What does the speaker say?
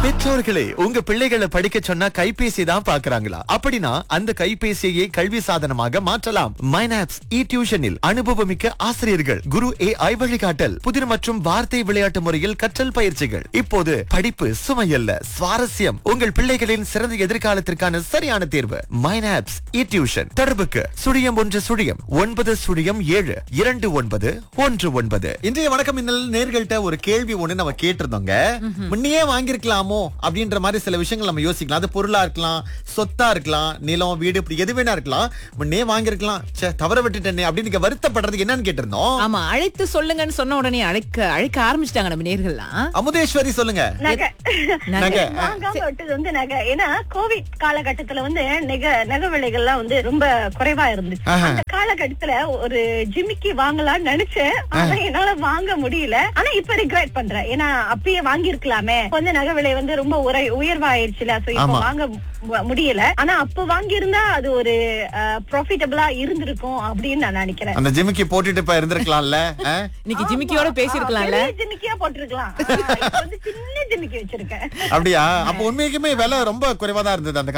பெற்றோர்களே உங்க பிள்ளைகளை படிக்க சொன்னா கைபேசி தான் பாக்குறாங்களா அப்படின்னா அந்த கைபேசியை கல்வி சாதனமாக மாற்றலாம் மைனாப்ஸ் இ டியூஷனில் அனுபவமிக்க ஆசிரியர்கள் குரு ஏ ஐ வழிகாட்டல் புதிர் மற்றும் வார்த்தை விளையாட்டு முறையில் கற்றல் பயிற்சிகள் இப்போது படிப்பு சுமையல்ல சுவாரஸ்யம் உங்கள் பிள்ளைகளின் சிறந்த எதிர்காலத்திற்கான சரியான தேர்வு மைனாப்ஸ் இ டியூஷன் தொடர்புக்கு சுழியம் ஒன்று சுழியம் ஒன்பது சுழியம் ஏழு இரண்டு ஒன்பது ஒன்று ஒன்பது இன்றைய வணக்கம் இன்னல் நேர்கள்ட்ட ஒரு கேள்வி ஒண்ணு நம்ம கேட்டிருந்தோங்க முன்னையே வாங்கியிருக்கலாமோ அப்படின்ற மாதிரி சில விஷயங்கள் நம்ம யோசிக்கலாம் அது பொருளா இருக்கலாம் சொத்தா இருக்கலாம் நிலம் வீடு இப்படி எது வேணா இருக்கலாம் முன்னே வாங்கியிருக்கலாம் ச்சே தவற விட்டுட்டேனே அப்படின்னு நீங்க வருத்தப்படுறது என்னன்னு கேட்டிருந்தோம் ஆமா அழைத்து சொல்லுங்கன்னு சொன்ன உடனே அழைக்க அழைக்க ஆரம்பிச்சிட்டாங்க நம்ம நேர்கள்லாம் அமுதேஸ்வரி சொல்லுங்க நகை நகை வாங்காம விட்டது வந்து நகை ஏன்னா கோவிட் காலகட்டத்துல வந்து நகை நகை விலைகள்லாம் வந்து ரொம்ப குறைவா இருந்துச்சு ஆஹா. அந்த காலகட்டத்துல ஒரு ஜிமிக்கி வாங்கலாம்னு நினைச்சேன் ஆனா என்னால வாங்க முடியல ஆனா இப்ப ரிக்ரெட் பண்றேன் ஏன்னா அப்பயே வாங்கியிருக்கலாமே இப்ப வந்து நகை விலை வந்து ரொம்ப உரை உயர்வாயிருச்சுல சோ இப்ப ஆமா. வாங்க மு- முடியல ஆனா அப்ப வாங்கியிருந்தா அது ஒரு ப்ராஃபிட்டபிளா இருந்திருக்கும் அப்படின்னு நான் நினைக்கிறேன் அந்த ஜிமிக்கி போட்டுட்டு இப்ப இருந்திருக்கலாம்ல ஆ? இன்னைக்கு ஜிமிக்கியோட பேசியிருக்கலாம்ல பெரிய ஜிமிக்கியா போட்டிருக்கலாம் ஆ, இப்ப வந்து சின்ன ஜிமிக்கி வச்சிருக்கேன் அப்படியா அப்ப உண்மைக்குமே விலை ரொம்ப குறைவா தான் இருந்தது அந்த